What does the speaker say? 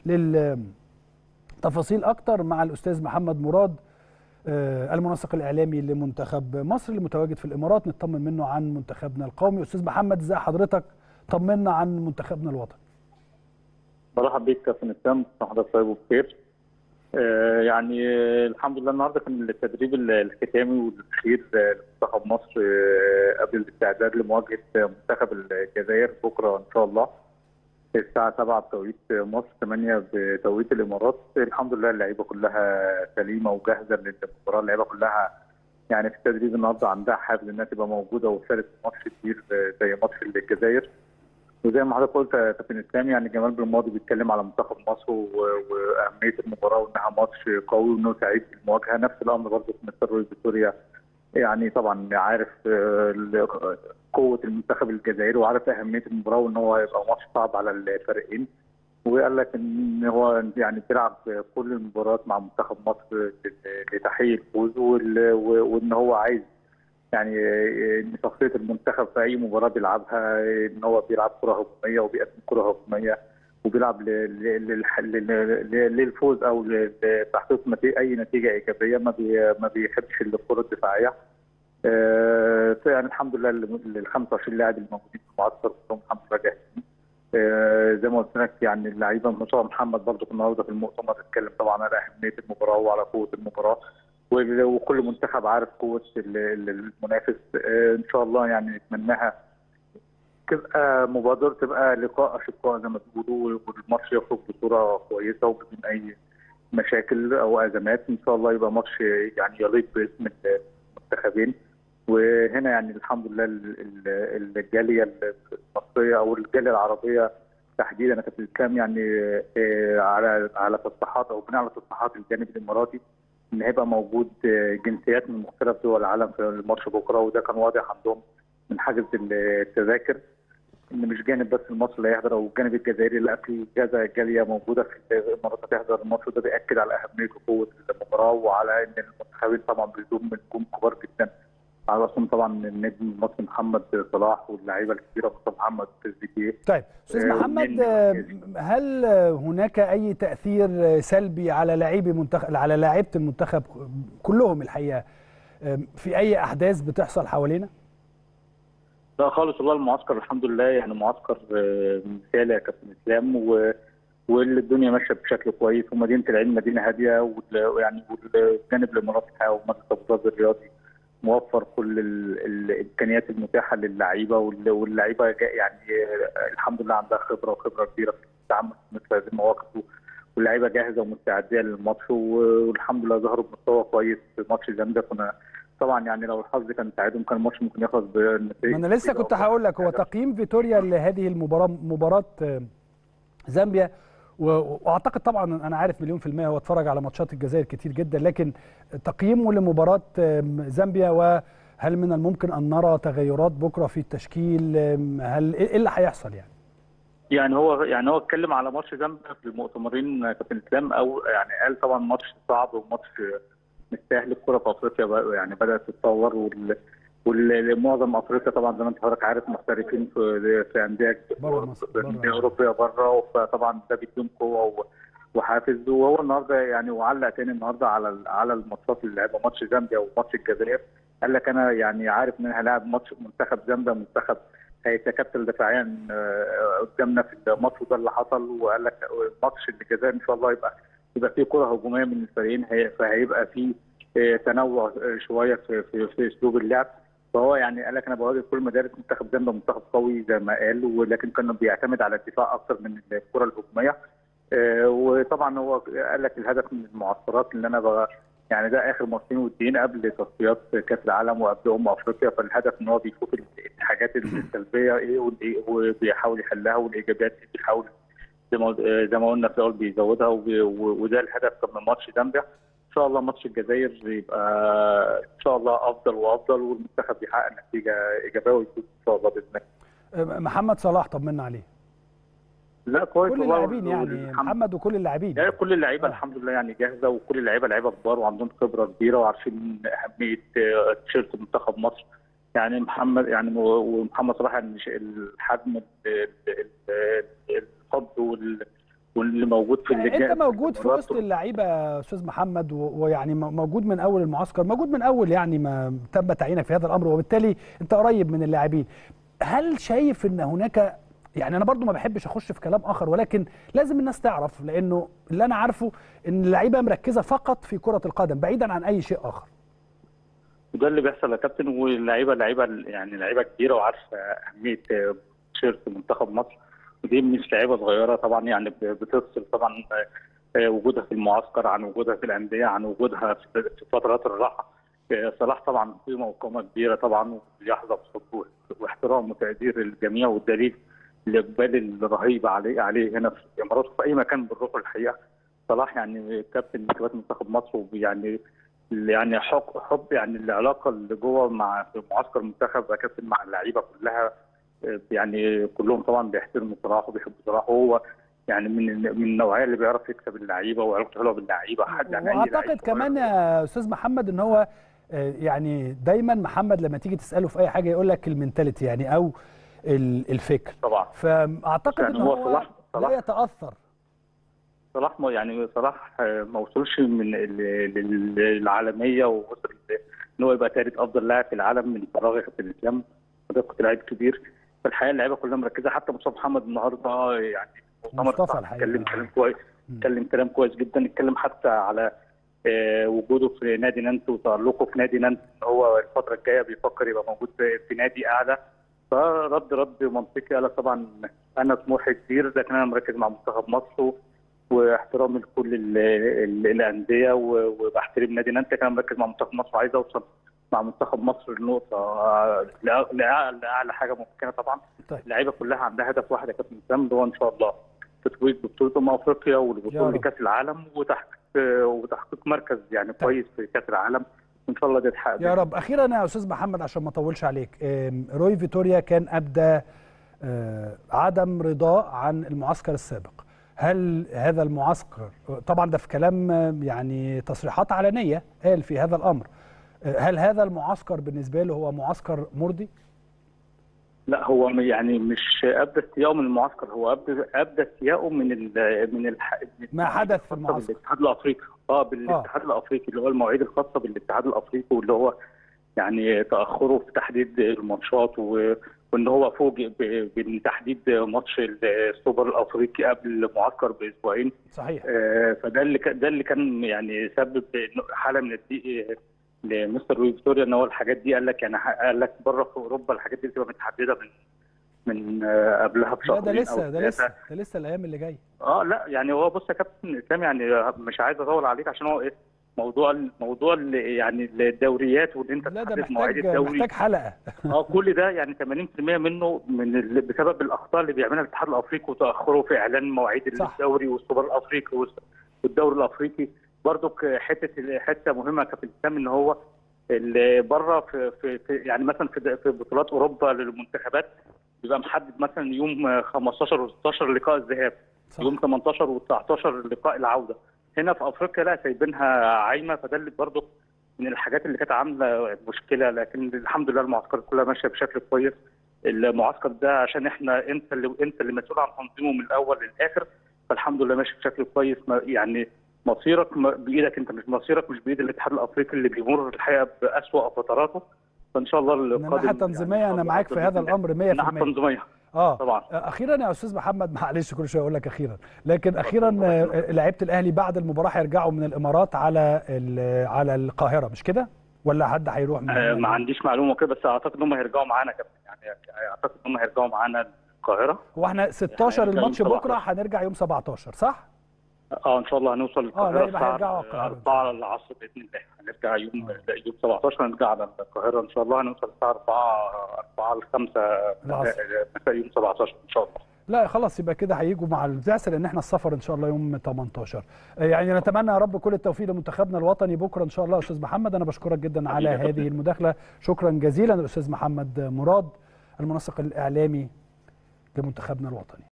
للتفاصيل اكتر مع الاستاذ محمد مراد آه، المنسق الاعلامي لمنتخب مصر اللي متواجد في الامارات نطمن منه عن منتخبنا القومي استاذ محمد ازي حضرتك طمنا عن منتخبنا الوطني مرحبا بيك كابتن اسلام حضرتك طيب وبخير آه، يعني آه، الحمد لله النهارده كان التدريب ال- الختامي والاخير آه، لمنتخب مصر آه، قبل الاستعداد لمواجهه منتخب الجزائر بكره ان شاء الله الساعه 7 بتوقيت مصر 8 بتوقيت الامارات الحمد لله اللعيبه كلها سليمه وجاهزه للمباراه اللعيبه كلها يعني في التدريب النهارده عندها حافز انها تبقى موجوده وتشارك في ماتش كبير آه، زي ماتش الجزائر وزي ما حضرتك قلت يا كابتن اسلام يعني جمال بالماضي بيتكلم على منتخب مصر و- واهميه المباراه وانها ماتش قوي وانه سعيد بالمواجهه نفس الامر برضه في مستر روي فيكتوريا يعني طبعا عارف آه، ال- قوه المنتخب الجزائري وعارف اهميه المباراه وان هو هيبقى ماتش صعب على الفريقين وقال لك ان هو يعني بيلعب كل المباريات مع منتخب مصر لتحقيق الفوز وال- وان هو عايز يعني ان شخصيه المنتخب في اي مباراه بيلعبها ان هو بيلعب كره هجوميه وبيقدم كره هجوميه وبيلعب ل- ل- لل- لل- للفوز او ل- لتحقيق نتي- اي نتيجه ايجابيه ما بي ما بيحبش الكره الدفاعيه. آه، يعني الحمد لله ال 25 لاعب الموجودين في المعسكر كلهم الحمد لله جاهزين. آه، زي ما قلت لك يعني اللعيبه ما شاء الله محمد برضه النهارده في المؤتمر اتكلم طبعا على اهميه المباراه وعلى قوه المباراه وال- وكل منتخب عارف قوه ال- ال- المنافس آه، ان شاء الله يعني نتمناها تبقى مبادره تبقى لقاء اشقاء زي ما بيقولوا والماتش يخرج بصوره كويسه وبدون اي مشاكل او ازمات ان شاء الله يبقى ماتش يعني يليق باسم المنتخبين وهنا يعني الحمد لله ال- ال- الجاليه المصريه او الجاليه العربيه تحديدا انا كابتن اسلام يعني آه، على على تصريحات او بناء على تصريحات الجانب الاماراتي ان هيبقى موجود آه، جنسيات من مختلف دول العالم في الماتش بكره وده كان واضح عندهم من حجز التذاكر ان مش جانب بس المصري اللي هيحضر او الجانب الجزائري لا في كذا جاليه موجوده في الامارات هتحضر الماتش وده بياكد على اهميه وقوه المباراه وعلى ان المنتخبين طبعا بيضم نجوم كبار جدا على راسهم طبعا النجم المصري محمد صلاح واللعيبه الكبيره مصطفى محمد تريزيجيه طيب استاذ آه، محمد من- آه، هل آه، هناك اي تاثير آه، سلبي على لاعبي منتخب على لاعيبه المنتخب كلهم الحقيقه آه، في اي احداث بتحصل حوالينا لا خالص والله المعسكر الحمد لله يعني معسكر آه، مثالي يا كابتن اسلام و والدنيا ماشيه بشكل كويس ومدينه العلم مدينه هاديه وال- ويعني والجانب الاماراتي الحقيقة ومجلس ابو ظبي الرياضي موفر كل ال- ال- الامكانيات المتاحه للعيبه وال- واللعيبه جا- يعني آه، الحمد لله عندها خبره وخبره كبيره في التعامل في مثل هذه المواقف واللعيبه جاهزه ومستعديه للماتش و- والحمد لله ظهروا بمستوى كويس في ماتش زامبيا كنا طبعا يعني لو الحظ كان ساعدهم كان الماتش ممكن يخلص بنتيجه ما انا لسه كنت هقول لك هو تقييم فيتوريا لهذه المباراه مباراه آه، زامبيا و- واعتقد طبعا انا عارف مليون في الميه هو اتفرج على ماتشات الجزائر كتير جدا لكن تقييمه لمباراه آم، زامبيا وهل من الممكن ان نرى تغيرات بكره في التشكيل آم، هل ايه اللي هيحصل يعني؟ يعني هو يعني هو اتكلم على ماتش زامبيا في المؤتمرين كابتن اسلام او يعني قال طبعا ماتش صعب وماتش مش سهل الكره في افريقيا بقى يعني بدات تتطور وال والمعظم افريقيا طبعا زي ما انت حضرتك عارف محترفين في في انديه بره مصر، بره. أندية اوروبيه بره فطبعا ده بيديهم قوه و- وحافز وهو النهارده يعني وعلق تاني النهارده على ال- على الماتشات اللي لعبها ماتش زامبيا وماتش الجزائر قال لك انا يعني عارف ان انا هلاعب ماتش منتخب زامبيا منتخب هيتكتل دفاعيا آه، قدامنا في الماتش وده اللي حصل وقال لك ماتش الجزائر ان شاء الله يبقى يبقى فيه كره هجوميه من الفريقين هي- فهيبقى فيه آه، تنوع آه، شويه في في, في اسلوب اللعب فهو يعني قال لك انا بواجه كل مدارس منتخب زامبيا منتخب قوي زي ما قال ولكن كان بيعتمد على الدفاع اكثر من الكره الهجوميه آه، وطبعا هو قال لك الهدف من المعسكرات اللي انا بقى يعني ده اخر ماتشين ودين قبل تصفيات كاس العالم وقبل ام افريقيا فالهدف ان هو بيشوف الحاجات السلبيه ايه والإيه- وبيحاول يحلها والايجابيات اللي بيحاول زي ما زي ما قلنا في الاول بيزودها وبي- و- وده الهدف كان من ماتش زامبيا ان شاء الله ماتش الجزائر يبقى ان شاء الله افضل وافضل والمنتخب يحقق نتيجه ايجابيه ويفوز ان شاء الله باذن الله آه، محمد صلاح طمنا عليه لا كويس كل والله اللاعبين يعني والحمد محمد وكل اللاعبين يعني كل اللعيبه آه. الحمد لله يعني جاهزه وكل اللعيبه لعيبه كبار وعندهم خبره كبيره وعارفين اهميه آه، تيشيرت منتخب مصر يعني محمد يعني و- ومحمد صلاح يعني ش- الحجم ال- ال- ال- الحب وال واللي موجود في يعني اللجان انت موجود في الإمارات وسط اللعيبه يا استاذ محمد و- ويعني م- موجود من اول المعسكر موجود من اول يعني ما تم تعيينك في هذا الامر وبالتالي انت قريب من اللاعبين هل شايف ان هناك يعني انا برضو ما بحبش اخش في كلام اخر ولكن لازم الناس تعرف لانه اللي انا عارفه ان اللعيبه مركزه فقط في كره القدم بعيدا عن اي شيء اخر وده اللي بيحصل يا كابتن واللعيبه لعيبه يعني لعيبه كبيره وعارفه اهميه آه، تيشيرت منتخب مصر ودي مش لعيبه صغيره طبعا يعني ب- بتفصل طبعا آه، آه، وجودها في المعسكر عن وجودها في الانديه عن وجودها في في فترات الراحه آه، صلاح طبعا قيمه وقامه كبيره طبعا ويحظى بحب واحترام وتقدير الجميع والدليل الاقبال الرهيب عليه عليه هنا في الامارات وفي اي مكان بنروحه الحقيقه صلاح يعني كابتن كباتن منتخب مصر ويعني يعني حب حب يعني العلاقه اللي جوه مع في معسكر المنتخب يا كابتن مع اللعيبه كلها آه، يعني كلهم طبعا بيحترموا صلاح وبيحبوا صلاح وهو يعني من من النوعيه اللي بيعرف يكسب اللعيبه وعلاقته حلوه باللعيبه حد يعني أي لعيب واعتقد صغير. كمان يا استاذ محمد ان هو آه، يعني دايما محمد لما تيجي تساله في اي حاجه يقول لك المنتاليتي يعني او ال- الفكر طبعا فاعتقد يعني ان هو هو صلاح- صلاح- لا يتاثر صلاح ما يعني صلاح آه، ما وصلش من ال- لل- للعالميه ووصل ان هو يبقى ثالث افضل لاعب في العالم من فراغ يا كابتن اسلام وده كنت لعيب كبير فالحقيقه اللعيبه كلها مركزه حتى مصطفى محمد النهارده آه، يعني مؤتمر مصطفى الصحفي الحقيقة. اتكلم كلام كويس مم. اتكلم كلام كويس جدا اتكلم حتى على آه، وجوده في نادي نانت وتألقه في نادي نانت ان هو الفتره الجايه بيفكر يبقى موجود في في نادي اعلى فرد رد منطقي قال لك طبعا انا طموحي كبير لكن انا مركز مع منتخب مصر واحترامي لكل ال- ال- الانديه و- وبحترم نادي نانت لكن انا مركز مع منتخب مصر وعايز اوصل مع منتخب مصر لنقطه آه، لأ- لأعلى لأعلى حاجه ممكنه طبعا طيب. اللعيبه كلها عندها هدف واحد يا كابتن اسلام اللي هو ان شاء الله تتويج ببطوله امم افريقيا يا والوصول رب. لكاس العالم وتحقيق وتحقيق مركز يعني كويس في كاس العالم وان شاء الله ده يتحقق يا رب اخيرا يا استاذ محمد عشان ما اطولش عليك آم، روي فيتوريا كان ابدى آه، عدم رضاه عن المعسكر السابق هل هذا المعسكر طبعا ده في كلام آه، يعني تصريحات علنيه قال في هذا الامر آه، هل هذا المعسكر بالنسبه له هو معسكر مرضي لا هو م- يعني مش ابدا استياءه من المعسكر هو ابدا ابدا استياءه من ال من الح... من ما حدث في الخاصة المعسكر. بالاتحاد الافريقي اه بالاتحاد الافريقي اللي هو المواعيد الخاصه بالاتحاد الافريقي واللي هو يعني تاخره في تحديد الماتشات و... وان هو فوجئ ب- بتحديد ماتش السوبر الافريقي قبل المعسكر باسبوعين صحيح آه، فده اللي كان- ده اللي كان يعني سبب إنه حاله من الضيق لمستر لوي فيتوريا ان هو الحاجات دي قال لك يعني ح- قال لك بره في اوروبا الحاجات دي بتبقى متحدده من من آه، قبلها لا بشهرين ده أو لسه ده ثلاثة. لسه ده لسه الايام اللي جايه اه لا يعني هو بص يا كابتن اسلام يعني مش عايز اطول عليك عشان هو ايه موضوع ال- موضوع ال- يعني الدوريات وان انت لا ده تحدد مواعيد محتاج الدوري محتاج حلقه اه كل ده يعني 80% منه من ال... بسبب الاخطاء اللي بيعملها الاتحاد الافريقي وتاخره في اعلان مواعيد صح. الدوري والسوبر الافريقي والس- والدوري الافريقي برضك حته حته مهمه يا كابتن اسلام ان هو اللي بره في, في, في يعني مثلا في, في بطولات اوروبا للمنتخبات بيبقى محدد مثلا يوم 15 و16 لقاء الذهاب صح. يوم 18 و19 لقاء العوده هنا في افريقيا لا سايبينها عايمه فده اللي برضه من الحاجات اللي كانت عامله مشكله لكن الحمد لله المعسكرات كلها ماشيه بشكل كويس المعسكر ده عشان احنا انت اللي انت اللي مسؤول عن تنظيمه من الاول للاخر فالحمد لله ماشي بشكل كويس ما- يعني مصيرك م- بايدك انت مش مصيرك مش بايد الاتحاد الافريقي اللي بيمر الحقيقه باسوأ فتراته فان شاء الله من القادم الناحيه التنظيميه يعني إن انا شاء معاك في الله هذا بإذن الله. الامر 100% من الناحيه التنظيميه اه طبعا اخيرا يا استاذ محمد معلش كل شويه اقول لك اخيرا لكن اخيرا آه، لعيبه الاهلي بعد المباراه هيرجعوا من الامارات على ال- على القاهره مش كده ولا حد هيروح من آه، هنا؟ ما عنديش معلومه كده بس اعتقد ان هم هيرجعوا معانا يا كابتن يعني اعتقد ان هم هيرجعوا معانا القاهره هو احنا 16 هنرجع الماتش يوم بكره 17. هنرجع يوم 17 صح اه ان شاء الله هنوصل لا، القاهره يبقى هيرجعوا القاهرة. 4 العصر باذن الله هنرجع يوم يوم 17 هنرجع على القاهره ان شاء الله هنوصل الساعه 4 4 ل 5 العصر. مساء يوم 17 ان شاء الله لا خلاص يبقى كده هيجوا مع البعثه لان احنا السفر ان شاء الله يوم 18 آه، يعني نتمنى يا رب كل التوفيق لمنتخبنا الوطني بكره ان شاء الله يا استاذ محمد انا بشكرك جدا على حبيبي يا هذه المداخله شكرا جزيلا الاستاذ محمد مراد المنسق الاعلامي لمنتخبنا الوطني